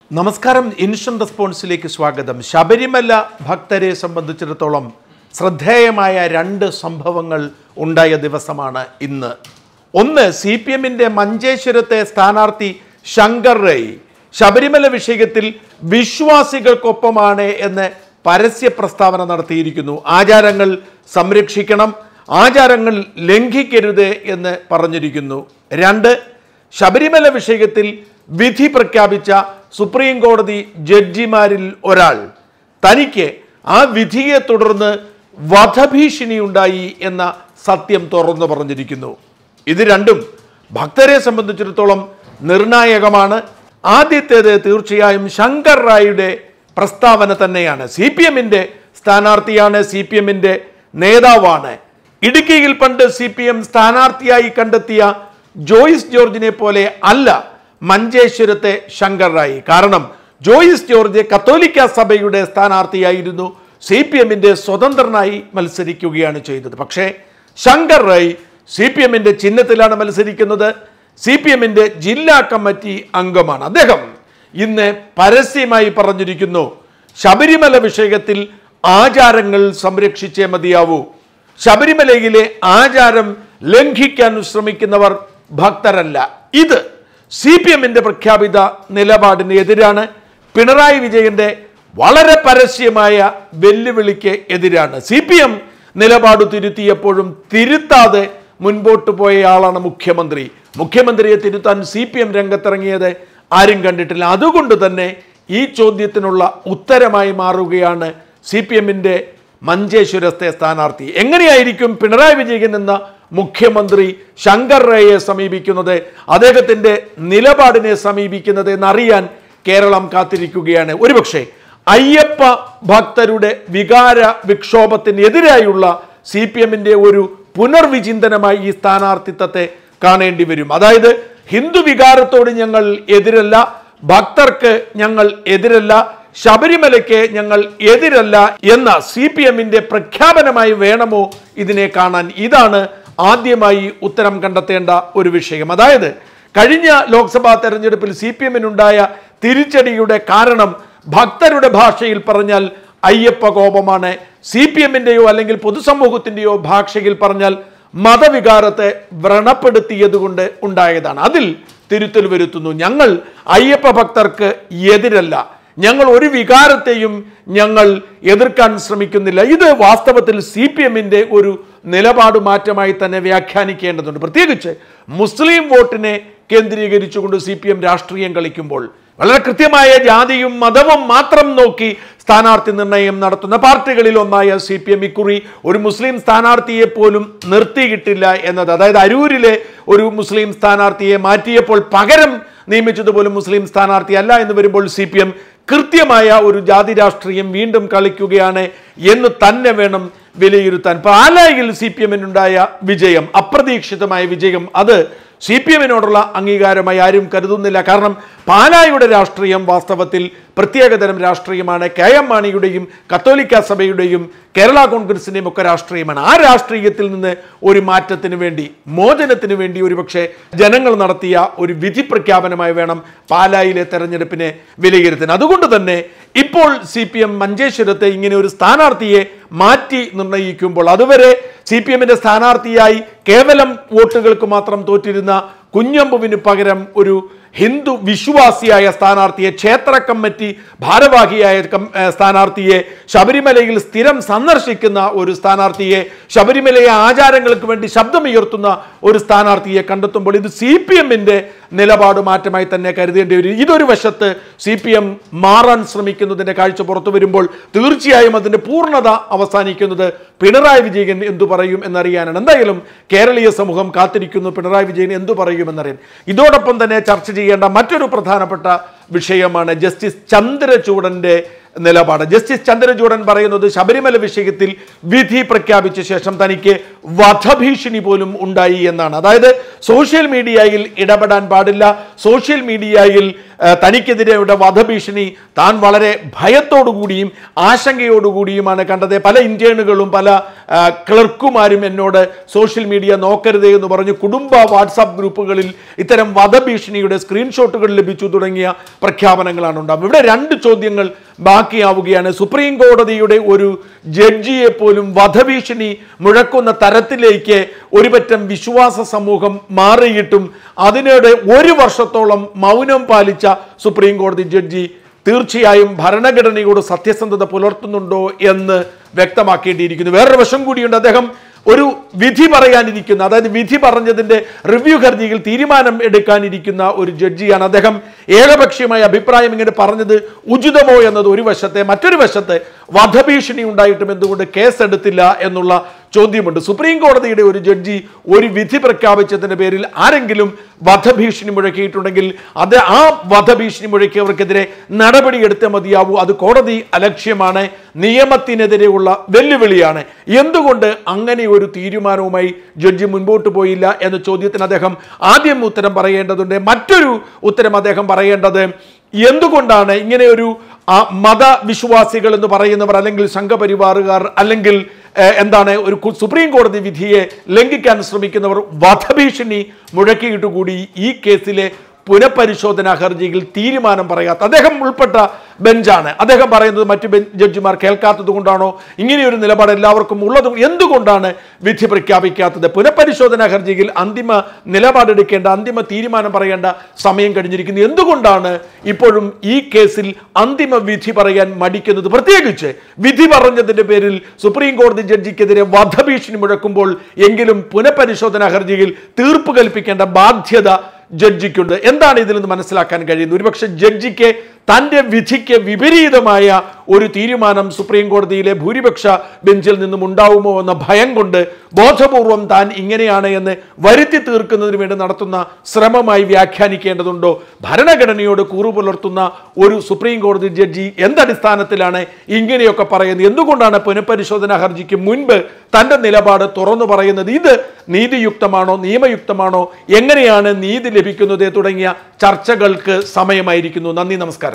നമസ്കാരം ഇൻഷൻ റെസ്പോൺസിലേക്ക് സ്വാഗതം ശബരിമല ഭക്തരെ സംബന്ധിച്ചിടത്തോളം ശ്രദ്ധേയമായ രണ്ട് സംഭവങ്ങൾ ഉണ്ടായ ദിവസമാണ് ഇന്ന് ഒന്ന് സി പി എമ്മിൻ്റെ മഞ്ചേശ്വരത്തെ സ്ഥാനാർത്ഥി ശങ്കർ റൈ ശബരിമല വിഷയത്തിൽ വിശ്വാസികൾക്കൊപ്പമാണ് എന്ന് പരസ്യ പ്രസ്താവന നടത്തിയിരിക്കുന്നു ആചാരങ്ങൾ സംരക്ഷിക്കണം ആചാരങ്ങൾ ലംഘിക്കരുത് എന്ന് പറഞ്ഞിരിക്കുന്നു രണ്ട് ശബരിമല വിഷയത്തിൽ വിധി പ്രഖ്യാപിച്ച സുപ്രീം കോടതി ജഡ്ജിമാരിൽ ഒരാൾ തനിക്ക് ആ വിധിയെ തുടർന്ന് വധഭീഷണി ഉണ്ടായി എന്ന സത്യം തുറന്നു പറഞ്ഞിരിക്കുന്നു ഇത് രണ്ടും ഭക്തരെ സംബന്ധിച്ചിടത്തോളം നിർണായകമാണ് ആദ്യത്തേത് തീർച്ചയായും ശങ്കർ റായിയുടെ പ്രസ്താവന തന്നെയാണ് സി പി എമ്മിൻ്റെ സ്ഥാനാർത്ഥിയാണ് സി പി എമ്മിൻ്റെ നേതാവാണ് ഇടുക്കിയിൽ പണ്ട് സി പി എം സ്ഥാനാർത്ഥിയായി കണ്ടെത്തിയ ജോയിസ് ജോർജിനെ പോലെ അല്ല മഞ്ചേശ്വരത്തെ ശങ്കർ റായി കാരണം ജോയിസ് ജോർജ് കത്തോലിക്ക സഭയുടെ സ്ഥാനാർത്ഥിയായിരുന്നു സി പി എമ്മിൻ്റെ സ്വതന്ത്രനായി മത്സരിക്കുകയാണ് ചെയ്തത് പക്ഷേ ശങ്കർ റായി സി പി എമ്മിൻ്റെ ചിഹ്നത്തിലാണ് മത്സരിക്കുന്നത് സി പി എമ്മിൻ്റെ ജില്ലാ കമ്മിറ്റി അംഗമാണ് അദ്ദേഹം ഇന്ന് പരസ്യമായി പറഞ്ഞിരിക്കുന്നു ശബരിമല വിഷയത്തിൽ ആചാരങ്ങൾ സംരക്ഷിച്ചേ മതിയാവൂ ശബരിമലയിലെ ആചാരം ലംഘിക്കാൻ ശ്രമിക്കുന്നവർ ഭക്തരല്ല ഇത് സി പി എമ്മിന്റെ പ്രഖ്യാപിത നിലപാടിന് എതിരാണ് പിണറായി വിജയന്റെ വളരെ പരസ്യമായ വെല്ലുവിളിക്ക് എതിരാണ് സി പി എം നിലപാട് തിരുത്തിയപ്പോഴും തിരുത്താതെ മുൻപോട്ട് പോയ ആളാണ് മുഖ്യമന്ത്രി മുഖ്യമന്ത്രിയെ തിരുത്താൻ സി പി എം രംഗത്തിറങ്ങിയത് ആരും കണ്ടിട്ടില്ല അതുകൊണ്ട് തന്നെ ഈ ചോദ്യത്തിനുള്ള ഉത്തരമായി മാറുകയാണ് സി പി എമ്മിൻ്റെ മഞ്ചേശ്വരത്തെ സ്ഥാനാർത്ഥി എങ്ങനെയായിരിക്കും പിണറായി വിജയൻ എന്ന മുഖ്യമന്ത്രി ശങ്കർ റയെ സമീപിക്കുന്നത് അദ്ദേഹത്തിൻ്റെ നിലപാടിനെ സമീപിക്കുന്നത് എന്നറിയാൻ കേരളം കാത്തിരിക്കുകയാണ് ഒരുപക്ഷെ അയ്യപ്പ ഭക്തരുടെ വികാര വിക്ഷോഭത്തിനെതിരായുള്ള സി പി എമ്മിൻ്റെ ഒരു പുനർവിചിന്തനമായി ഈ സ്ഥാനാർത്ഥിത്വത്തെ കാണേണ്ടി വരും അതായത് ഹിന്ദു വികാരത്തോട് ഞങ്ങൾ എതിരല്ല ഭക്തർക്ക് ഞങ്ങൾ എതിരല്ല ശബരിമലയ്ക്ക് ഞങ്ങൾ എതിരല്ല എന്ന സി പി എമ്മിന്റെ പ്രഖ്യാപനമായി വേണമോ ഇതിനെ കാണാൻ ഇതാണ് ആദ്യമായി ഉത്തരം കണ്ടെത്തേണ്ട ഒരു വിഷയം അതായത് കഴിഞ്ഞ ലോക്സഭാ തെരഞ്ഞെടുപ്പിൽ സി പി എമ്മിനുണ്ടായ തിരിച്ചടിയുടെ കാരണം ഭക്തരുടെ ഭാഷയിൽ പറഞ്ഞാൽ അയ്യപ്പ കോപമാണ് സി പി എമ്മിൻ്റെയോ അല്ലെങ്കിൽ പൊതുസമൂഹത്തിൻ്റെയോ ഭാഷയിൽ പറഞ്ഞാൽ മതവികാരത്തെ വ്രണപ്പെടുത്തിയതുകൊണ്ട് ഉണ്ടായതാണ് അതിൽ തിരുത്തൽ വരുത്തുന്നു ഞങ്ങൾ അയ്യപ്പ ഭക്തർക്ക് എതിരല്ല ഞങ്ങൾ ഒരു വികാരത്തെയും ഞങ്ങൾ എതിർക്കാൻ ശ്രമിക്കുന്നില്ല ഇത് വാസ്തവത്തിൽ സി പി എമ്മിൻ്റെ ഒരു നിലപാട് മാറ്റമായി തന്നെ വ്യാഖ്യാനിക്കേണ്ടതുണ്ട് പ്രത്യേകിച്ച് മുസ്ലിം വോട്ടിനെ കേന്ദ്രീകരിച്ചുകൊണ്ട് സി പി എം രാഷ്ട്രീയം കളിക്കുമ്പോൾ വളരെ കൃത്യമായ ജാതിയും മതവും മാത്രം നോക്കി സ്ഥാനാർത്ഥി നിർണയം നടത്തുന്ന പാർട്ടികളിൽ ഒന്നായ സി പി എം ഇക്കുറി ഒരു മുസ്ലിം സ്ഥാനാർത്ഥിയെ പോലും നിർത്തിയിട്ടില്ല എന്നത് അതായത് അരൂരിലെ ഒരു മുസ്ലിം സ്ഥാനാർത്ഥിയെ മാറ്റിയപ്പോൾ പകരം നിയമിച്ചതുപോലും മുസ്ലിം സ്ഥാനാർത്ഥി അല്ല എന്ന് വരുമ്പോൾ സി പി എം കൃത്യമായ ഒരു ജാതി രാഷ്ട്രീയം വീണ്ടും കളിക്കുകയാണ് എന്ന് തന്നെ വേണം വിലയിരുത്താൻ പാലായിൽ സി പി എമ്മിനുണ്ടായ വിജയം അപ്രതീക്ഷിതമായ വിജയം അത് സി പി എമ്മിനോടുള്ള അംഗീകാരമായി ആരും കരുതുന്നില്ല കാരണം പാലായുടെ രാഷ്ട്രീയം വാസ്തവത്തിൽ പ്രത്യേകതരം രാഷ്ട്രീയമാണ് കെ എം മാണിയുടെയും കത്തോലിക്ക സഭയുടെയും കേരള കോൺഗ്രസിൻ്റെയും ഒക്കെ രാഷ്ട്രീയമാണ് ആ രാഷ്ട്രീയത്തിൽ നിന്ന് ഒരു മാറ്റത്തിന് വേണ്ടി മോചനത്തിന് വേണ്ടി ഒരുപക്ഷെ ജനങ്ങൾ നടത്തിയ ഒരു വിധി പ്രഖ്യാപനമായി വേണം പാലായിലെ തെരഞ്ഞെടുപ്പിനെ വിലയിരുത്താൻ അതുകൊണ്ട് തന്നെ ഇപ്പോൾ സി പി എം മഞ്ചേശ്വരത്തെ ഇങ്ങനെ ഒരു സ്ഥാനാർത്ഥിയെ മാറ്റി നിർണയിക്കുമ്പോൾ അതുവരെ സി പി എമ്മിന്റെ സ്ഥാനാർത്ഥിയായി കേവലം വോട്ടുകൾക്ക് മാത്രം തോറ്റിരുന്ന കുഞ്ഞമ്പുവിന് പകരം ഒരു ഹിന്ദു വിശ്വാസിയായ സ്ഥാനാർത്ഥിയെ ക്ഷേത്ര കമ്മിറ്റി ഭാരവാഹിയായ കം- ഏർ സ്ഥാനാർത്ഥിയെ ശബരിമലയിൽ സ്ഥിരം സന്ദർശിക്കുന്ന ഒരു സ്ഥാനാർത്ഥിയെ ശബരിമലയെ ആചാരങ്ങൾക്ക് വേണ്ടി ശബ്ദമുയർത്തുന്ന ഒരു സ്ഥാനാർത്ഥിയെ കണ്ടെത്തുമ്പോൾ ഇത് സി പി എമ്മിൻ്റെ നിലപാട് മാറ്റമായി തന്നെ കരുതേണ്ടി വരും ഇതൊരു വശത്ത് സി പി എം മാറാൻ ശ്രമിക്കുന്നതിൻ്റെ കാഴ്ച പുറത്തു വരുമ്പോൾ തീർച്ചയായും അതിൻ്റെ പൂർണ്ണത അവസാനിക്കുന്നത് പിണറായി വിജയൻ എന്തു പറയും എന്നറിയാനാണ് എന്തായാലും കേരളീയ സമൂഹം കാത്തിരിക്കുന്നു പിണറായി വിജയൻ എന്തു പറയുമെന്നറിയാൻ ഇതോടൊപ്പം തന്നെ ചർച്ച ചെയ്യേണ്ട മറ്റൊരു പ്രധാനപ്പെട്ട വിഷയമാണ് ജസ്റ്റിസ് ചന്ദ്രചൂഡന്റെ നിലപാട് ജസ്റ്റിസ് ചന്ദ്രചൂഡൻ പറയുന്നത് ശബരിമല വിഷയത്തിൽ വിധി പ്രഖ്യാപിച്ച ശേഷം തനിക്ക് വധഭീഷണി പോലും ഉണ്ടായി എന്നാണ് അതായത് സോഷ്യൽ മീഡിയയിൽ ഇടപെടാൻ പാടില്ല സോഷ്യൽ മീഡിയയിൽ ആ, തനിക്കെതിരെയുടെ വധഭീഷണി താൻ വളരെ ഭയത്തോടുകൂടിയും ആശങ്കയോടുകൂടിയുമാണ് കണ്ടത് പല ഇന്റേണുകളും പല ആ, ക്ലർക്കുമാരും എന്നോട് സോഷ്യൽ മീഡിയ നോക്കരുതേ എന്ന് പറഞ്ഞ് കുടുംബ വാട്സാപ്പ് ഗ്രൂപ്പുകളിൽ ഇത്തരം വധഭീഷണിയുടെ സ്ക്രീൻഷോട്ടുകൾ ലഭിച്ചു തുടങ്ങിയ പ്രഖ്യാപനങ്ങളാണ് ഉണ്ടാകുന്നത് ഇവിടെ രണ്ട് ചോദ്യങ്ങൾ ബാക്കിയാവുകയാണ് സുപ്രീം കോടതിയുടെ ഒരു ജഡ്ജിയെ പോലും വധഭീഷണി മുഴക്കുന്ന തരത്തിലേക്ക് ഒരുപറ്റം വിശ്വാസ സമൂഹം മാറിയിട്ടും അതിനിടെ ഒരു വർഷത്തോളം മൗനം പാലിച്ച സുപ്രീം കോടതി ജഡ്ജി തീർച്ചയായും ഭരണഘടനയോട് സത്യസന്ധത പുലർത്തുന്നുണ്ടോ എന്ന് വ്യക്തമാക്കേണ്ടിയിരിക്കുന്നു വേറൊരു വശം കൂടിയുണ്ട് അദ്ദേഹം ഒരു വിധി പറയാനിരിക്കുന്ന അതായത് വിധി പറഞ്ഞതിന്റെ റിവ്യൂ ഹർജിയിൽ തീരുമാനം എടുക്കാനിരിക്കുന്ന ഒരു ജഡ്ജിയാണ് അദ്ദേഹം ഏകപക്ഷീയമായ അഭിപ്രായം ഇങ്ങനെ പറഞ്ഞത് ഉചിതമോ എന്നത് ഒരു വശത്തെ മറ്റൊരു വശത്തെ വധഭീഷണി ഉണ്ടായിട്ടും എന്തുകൊണ്ട് കേസെടുത്തില്ല എന്നുള്ള ചോദ്യമുണ്ട് സുപ്രീം കോടതിയുടെ ഒരു ജഡ്ജി ഒരു വിധി പ്രഖ്യാപിച്ചതിന്റെ പേരിൽ ആരെങ്കിലും വധഭീഷണി മുഴക്കിയിട്ടുണ്ടെങ്കിൽ അത് ആ വധഭീഷണി മുഴക്കിയവർക്കെതിരെ നടപടിയെടുത്തേ മതിയാവൂ അത് കോടതി അലക്ഷ്യമാണ് നിയമത്തിനെതിരെയുള്ള വെല്ലുവിളിയാണ് എന്തുകൊണ്ട് അങ്ങനെ ഒരു തീരുമാനവുമായി ജഡ്ജി മുൻപോട്ട് പോയില്ല എന്ന ചോദ്യത്തിന് അദ്ദേഹം ആദ്യം ഉത്തരം പറയേണ്ടതുണ്ട് മറ്റൊരു ഉത്തരം അദ്ദേഹം പറയേണ്ടത് എന്തുകൊണ്ടാണ് ഇങ്ങനെ ഒരു ആ, മതവിശ്വാസികൾ എന്ന് പറയുന്നവർ അല്ലെങ്കിൽ സംഘപരിവാറുകാർ അല്ലെങ്കിൽ ഏഹ്, എന്താണ് ഒരു കു- സുപ്രീം കോടതി വിധിയെ ലംഘിക്കാൻ ശ്രമിക്കുന്നവർ വധഭീഷണി മുഴക്കിയിട്ട് കൂടി ഈ കേസിലെ പുനഃപരിശോധനാ ഹർജിയിൽ തീരുമാനം പറയാത്ത അദ്ദേഹം ഉൾപ്പെട്ട ബെഞ്ചാണ് അദ്ദേഹം പറയുന്നത് മറ്റു ബെഞ്ച് ജഡ്ജിമാർ കേൾക്കാത്തത് കൊണ്ടാണോ ഇങ്ങനെയൊരു നിലപാട് എല്ലാവർക്കും ഉള്ളത് എന്തുകൊണ്ടാണ് വിധി പ്രഖ്യാപിക്കാത്തത് പുനഃപരിശോധനാ ഹർജിയിൽ അന്തിമ നിലപാടെടുക്കേണ്ട അന്തിമ തീരുമാനം പറയേണ്ട സമയം കഴിഞ്ഞിരിക്കുന്നു എന്തുകൊണ്ടാണ് ഇപ്പോഴും ഈ കേസിൽ അന്തിമ വിധി പറയാൻ മടിക്കുന്നത് പ്രത്യേകിച്ച് വിധി പറഞ്ഞതിന്റെ പേരിൽ സുപ്രീം കോടതി ജഡ്ജിക്കെതിരെ വധഭീഷണി മുഴക്കുമ്പോൾ എങ്കിലും പുനഃപരിശോധനാ ഹർജിയിൽ തീർപ്പ് കൽപ്പിക്കേണ്ട ബാധ്യത ജഡ്ജിക്കുണ്ട് എന്താണ് ഇതിൽ നിന്ന് മനസ്സിലാക്കാൻ കഴിയുന്നത് ഒരുപക്ഷെ ജഡ്ജിക്ക് തന്റെ വിധിക്ക് വിപരീതമായ ഒരു തീരുമാനം സുപ്രീം കോടതിയിലെ ഭൂരിപക്ഷ ബെഞ്ചിൽ നിന്നും ഉണ്ടാവുമോ എന്ന ഭയം കൊണ്ട് ബോധപൂർവം താൻ ഇങ്ങനെയാണ് എന്ന് വരുത്തി തീർക്കുന്നതിന് വേണ്ടി നടത്തുന്ന ശ്രമമായി വ്യാഖ്യാനിക്കേണ്ടതുണ്ടോ ഭരണഘടനയോട് കൂറു പുലർത്തുന്ന ഒരു സുപ്രീം കോടതി ജഡ്ജി എന്തടിസ്ഥാനത്തിലാണ് ഇങ്ങനെയൊക്കെ പറയുന്നത് എന്തുകൊണ്ടാണ് പുനഃപരിശോധനാ ഹർജിക്ക് മുൻപ് തന്റെ നിലപാട് തുറന്നു പറയുന്നത് ഇത് നീതിയുക്തമാണോ നിയമയുക്തമാണോ എങ്ങനെയാണ് നീതി ലഭിക്കുന്നത് തുടങ്ങിയ ചർച്ചകൾക്ക് സമയമായിരിക്കുന്നു നന്ദി നമസ്കാരം